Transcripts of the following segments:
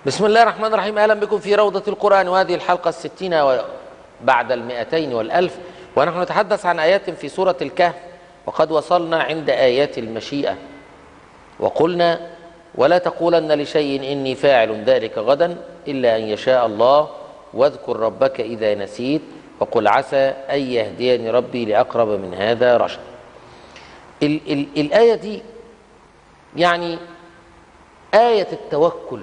بسم الله الرحمن الرحيم أهلا بكم في روضة القرآن وهذه الحلقة الستين بعد المئتين والألف ونحن نتحدث عن آيات في سورة الكهف وقد وصلنا عند آيات المشيئة وقلنا ولا تقولن لشيء إني فاعل ذلك غدا إلا أن يشاء الله واذكر ربك إذا نسيت وقل عسى أن يهديني ربي لأقرب من هذا رشد ال ال الآية دي يعني آية التوكل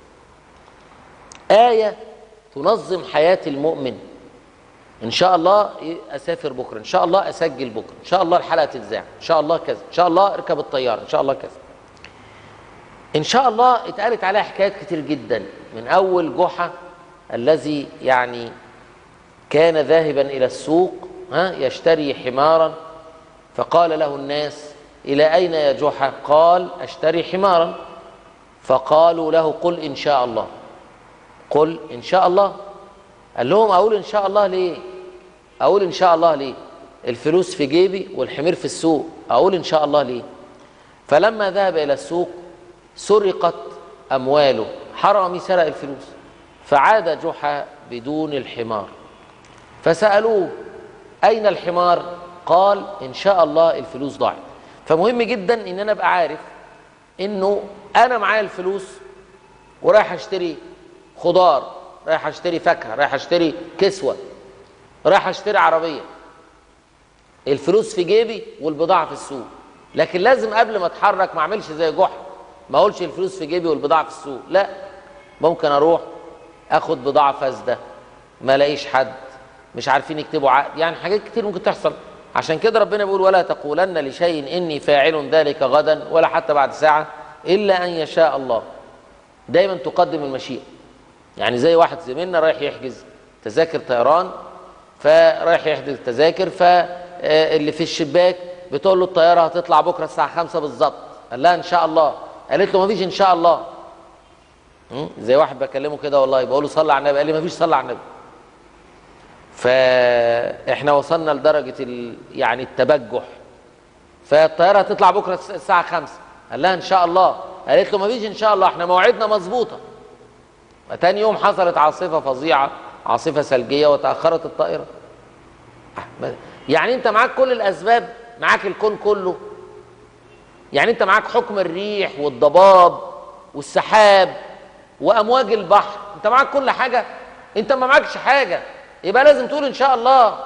آية تنظم حياة المؤمن إن شاء الله أسافر بكرة إن شاء الله أسجل بكرة إن شاء الله الحلقة تتذاع إن شاء الله كذا إن شاء الله أركب الطيارة إن شاء الله كذا إن شاء الله اتقالت عليها حكايات كتير جدا من أول جحا الذي يعني كان ذاهبا إلى السوق ها يشتري حمارا فقال له الناس إلى أين يا جحا قال أشتري حمارا فقالوا له قل إن شاء الله قل إن شاء الله قال لهم أقول إن شاء الله ليه أقول إن شاء الله ليه الفلوس في جيبي والحمير في السوق أقول إن شاء الله ليه فلما ذهب إلى السوق سرقت أمواله حرامي سرق الفلوس فعاد جحا بدون الحمار فسألوه أين الحمار قال إن شاء الله الفلوس ضاعت فمهم جدا إن أنا أبقى عارف إنه أنا معايا الفلوس ورايح أشتري خضار رايح أشتري فاكهة رايح أشتري كسوة رايح أشتري عربية الفلوس في جيبي والبضاعة في السوق لكن لازم قبل ما اتحرك ما اعملش زي جحا ما اقولش الفلوس في جيبي والبضاعة في السوق لا ممكن اروح اخد بضاعة فاسدة ما الاقيش حد مش عارفين يكتبوا عقد يعني حاجات كتير ممكن تحصل عشان كده ربنا بيقول ولا تقولن لشيء اني فاعل ذلك غدا ولا حتى بعد ساعة الا ان يشاء الله دايما تقدم المشيئة يعني زي واحد زميلنا رايح يحجز تذاكر طيران فرايح يحجز تذاكر فاللي في الشباك بتقول له الطيارة هتطلع بكرة الساعة 5 بالظبط قال لها ان شاء الله قالت له ما فيش ان شاء الله زي واحد بكلمه كده والله بقول له صلي على النبي قال لي ما فيش صلي على النبي فاحنا وصلنا لدرجه ال... يعني التبجح فالطياره هتطلع بكره الساعه 5 قال لها ان شاء الله قالت له ما فيش ان شاء الله احنا مواعيدنا مظبوطه تاني يوم حصلت عاصفه فظيعه عاصفه ثلجيه وتاخرت الطائره يعني انت معاك كل الاسباب معاك الكون كله يعني انت معاك حكم الريح والضباب والسحاب وامواج البحر انت معاك كل حاجه انت ما معكش حاجه يبقى لازم تقول ان شاء الله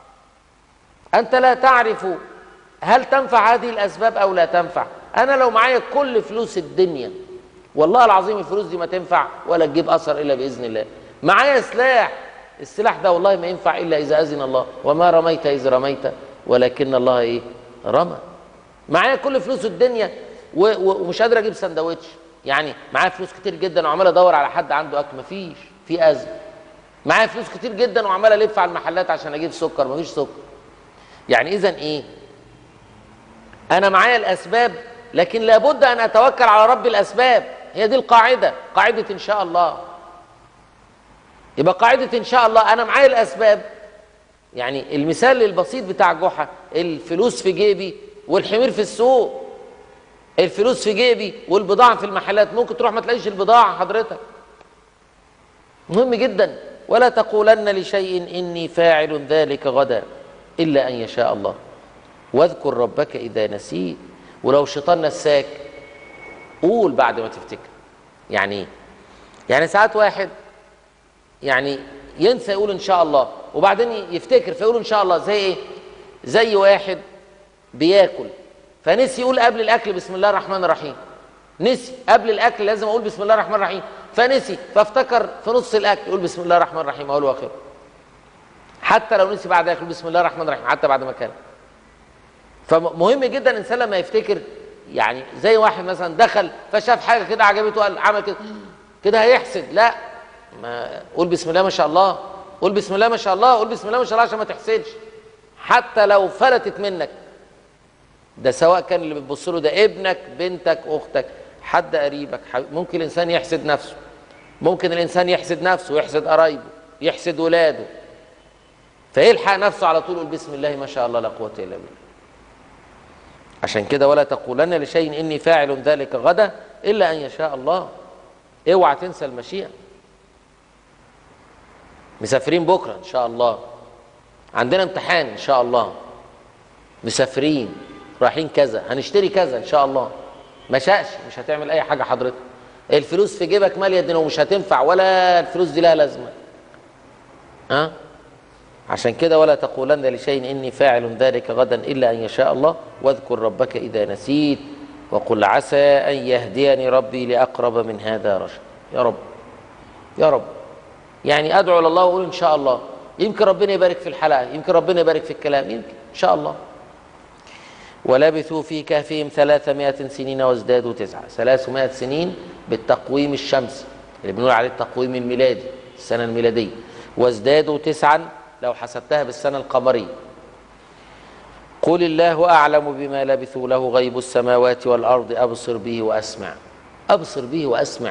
انت لا تعرف هل تنفع هذه الاسباب او لا تنفع انا لو معايا كل فلوس الدنيا والله العظيم الفلوس دي ما تنفع ولا تجيب اثر الا باذن الله معايا سلاح السلاح ده والله ما ينفع الا اذا اذن الله وما رميت اذ رميت ولكن الله ايه رمى معايا كل فلوس الدنيا ومش قادر اجيب سندوتش يعني معايا فلوس كتير جدا وعمال ادور على حد عنده اكل مفيش في ازمه معايا فلوس كتير جدا وعمال الف على المحلات عشان اجيب سكر مفيش سكر يعني اذا ايه انا معايا الاسباب لكن لابد ان اتوكل على رب الاسباب هي دي القاعده قاعده ان شاء الله يبقى قاعده ان شاء الله انا معايا الاسباب يعني المثال البسيط بتاع جحا الفلوس في جيبي والحمير في السوق الفلوس في جيبي والبضاعه في المحلات ممكن تروح ما تلاقيش البضاعه حضرتك مهم جدا ولا تقولن لشيء اني فاعل ذلك غدا الا ان يشاء الله واذكر ربك اذا نسيت ولو الشيطان نساك قول بعد ما تفتكر يعني ايه يعني ساعات واحد يعني ينسى يقول ان شاء الله وبعدين يفتكر فيقول ان شاء الله زي ايه زي واحد بياكل فنسي يقول قبل الاكل بسم الله الرحمن الرحيم نسي قبل الاكل لازم اقول بسم الله الرحمن الرحيم فنسي فافتكر في نص الاكل يقول بسم الله الرحمن الرحيم اقول واخره حتى لو نسي بعد ياكل بسم الله الرحمن الرحيم حتى بعد ما كان فمهم جدا الانسان لما يفتكر يعني زي واحد مثلا دخل فشاف حاجه كده عجبته قال عمل كده كده هيحسد لا ما قول بسم الله ما شاء الله قول بسم الله ما شاء الله قول بسم الله ما شاء الله عشان ما تحسدش حتى لو فلتت منك ده سواء كان اللي بتبص له ده ابنك بنتك اختك حد قريبك ممكن الانسان يحسد نفسه ممكن الانسان يحسد نفسه ويحسد قرايبه يحسد ولاده فيلحق نفسه على طول يقول بسم الله ما شاء الله لا قوه الا بالله عشان كده ولا تقولن لشيء اني فاعل ذلك غدا الا ان يشاء الله اوعى تنسى المشيئه مسافرين بكره ان شاء الله عندنا امتحان ان شاء الله مسافرين رايحين كذا هنشتري كذا ان شاء الله ما شاءش مش هتعمل اي حاجه حضرتك الفلوس في جيبك ماليه الدنيا ومش هتنفع ولا الفلوس دي لها لازمه ها عشان كده ولا تقولن لشيء اني فاعل ذلك غدا الا ان يشاء الله واذكر ربك اذا نسيت وقل عسى ان يهديني ربي لاقرب من هذا رشد يا رب يا رب يعني ادعو الى الله واقول ان شاء الله يمكن ربنا يبارك في الحلقه يمكن ربنا يبارك في الكلام يمكن ان شاء الله ولبثوا في كهفهم ثلاثمائة سنين وازدادوا تسعة ثلاثمائة سنين بالتقويم الشمسي اللي بنقول عليه التقويم الميلادي السنة الميلادية وازدادوا تسعا لو حسبتها بالسنة القمرية قل الله أعلم بما لبثوا له غيب السماوات والأرض أبصر به وأسمع أبصر به وأسمع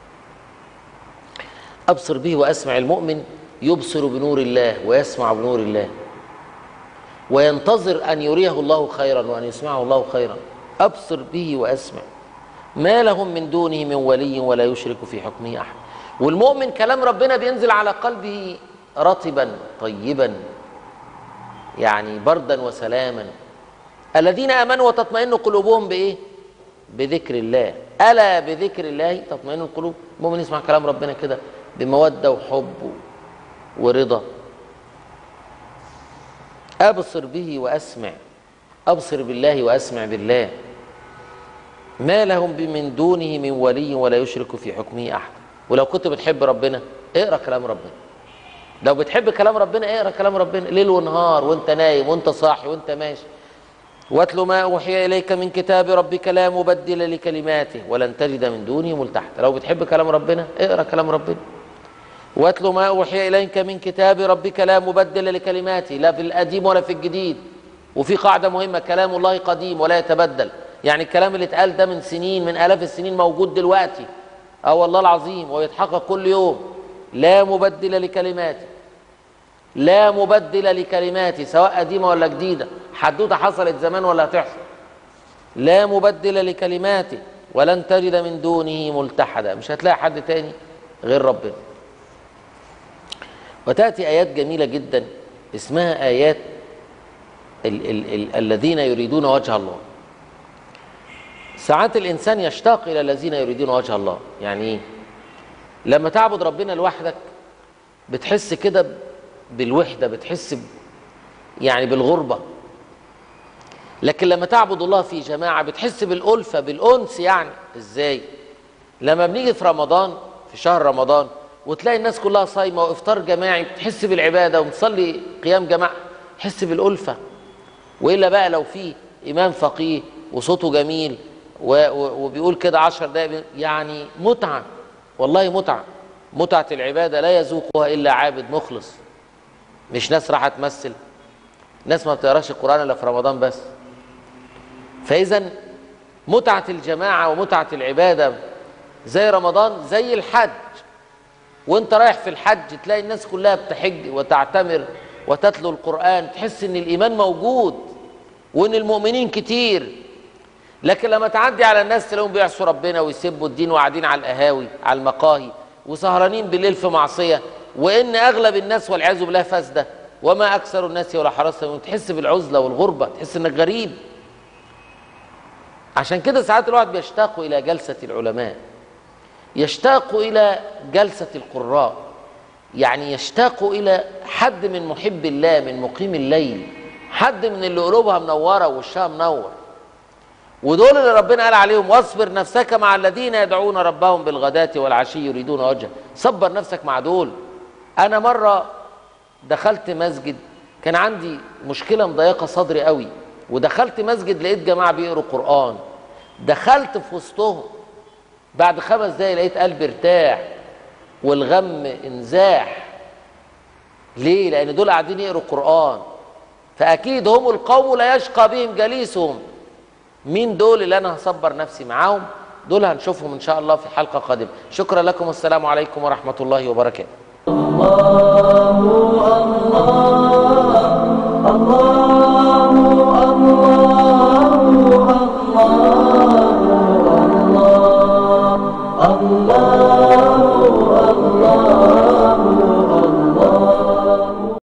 أبصر به وأسمع المؤمن يبصر بنور الله ويسمع بنور الله وينتظر أن يريه الله خيرا وأن يسمعه الله خيرا أبصر به وأسمع ما لهم من دونه من ولي ولا يشرك في حكمه أحد والمؤمن كلام ربنا بينزل على قلبه رطبا طيبا يعني بردا وسلاما الذين امنوا وتطمئن قلوبهم بايه بذكر الله الا بذكر الله تطمئن القلوب المؤمن يسمع كلام ربنا كده بموده وحب ورضا ابصر به واسمع ابصر بالله واسمع بالله ما لهم من دونه من ولي ولا يشرك في حكمه احد ولو كنت بتحب ربنا اقرا كلام ربنا لو بتحب كلام ربنا اقرا كلام ربنا ليل ونهار وانت نايم وانت صاحي وانت ماشي واتل ما اوحي اليك من كتاب ربك لا مبدل لكلماته ولن تجد من دونه ملتحدا لو بتحب كلام ربنا اقرا كلام ربنا واتل ما اوحي اليك من كتاب ربك لا مبدل لكلماته لا في القديم ولا في الجديد وفي قاعده مهمه كلام الله قديم ولا يتبدل يعني الكلام اللي اتقال ده من سنين من الاف السنين موجود دلوقتي اه والله العظيم ويتحقق كل يوم لا مبدل لكلماته لا مبدل لكلماتي سواء قديمه ولا جديده حدوته حصلت زمان ولا هتحصل لا مبدل لكلماته ولن تجد من دونه ملتحدا مش هتلاقي حد تاني غير ربنا وتاتي ايات جميله جدا اسمها ايات ال ال ال الذين يريدون وجه الله ساعات الانسان يشتاق الى الذين يريدون وجه الله يعني ايه لما تعبد ربنا لوحدك بتحس كده بالوحده بتحس ب... يعني بالغربه لكن لما تعبد الله في جماعه بتحس بالالفه بالانس يعني ازاي لما بنيجي في رمضان في شهر رمضان وتلاقي الناس كلها صايمه وافطار جماعي بتحس بالعباده وتصلي قيام جماعه تحس بالالفه والا بقى لو في امام فقيه وصوته جميل و... و... وبيقول كده عشر دقائق يعني متعه والله متعه متعه العباده لا يذوقها الا عابد مخلص مش ناس راح تمثل ناس ما بتقراش القران الا في رمضان بس فاذا متعه الجماعه ومتعه العباده زي رمضان زي الحج وانت رايح في الحج تلاقي الناس كلها بتحج وتعتمر وتتلو القران تحس ان الايمان موجود وان المؤمنين كتير لكن لما تعدي على الناس تلاقيهم بيعصوا ربنا ويسبوا الدين وقاعدين على القهاوي على المقاهي وسهرانين بالليل في معصيه وان اغلب الناس والعياذ بالله فاسده وما اكثر الناس ولا حرصهم تحس بالعزله والغربه تحس انك غريب عشان كده ساعات الواحد بيشتاق الى جلسه العلماء يشتاق الى جلسه القراء يعني يشتاق الى حد من محب الله من مقيم الليل حد من اللي قلوبها منوره ووشها منور ودول اللي ربنا قال عليهم واصبر نفسك مع الذين يدعون ربهم بالغداة والعشي يريدون وجهه صبر نفسك مع دول انا مره دخلت مسجد كان عندي مشكله مضايقه صدري قوي ودخلت مسجد لقيت جماعه بيقروا قران دخلت في وسطهم بعد خمس دقايق لقيت قلبي ارتاح والغم انزاح ليه لان دول قاعدين يقروا قران فاكيد هم القوم لا يشقى بهم جليسهم مين دول اللي انا هصبر نفسي معاهم دول هنشوفهم ان شاء الله في حلقه قادمه شكرا لكم والسلام عليكم ورحمه الله وبركاته الله الله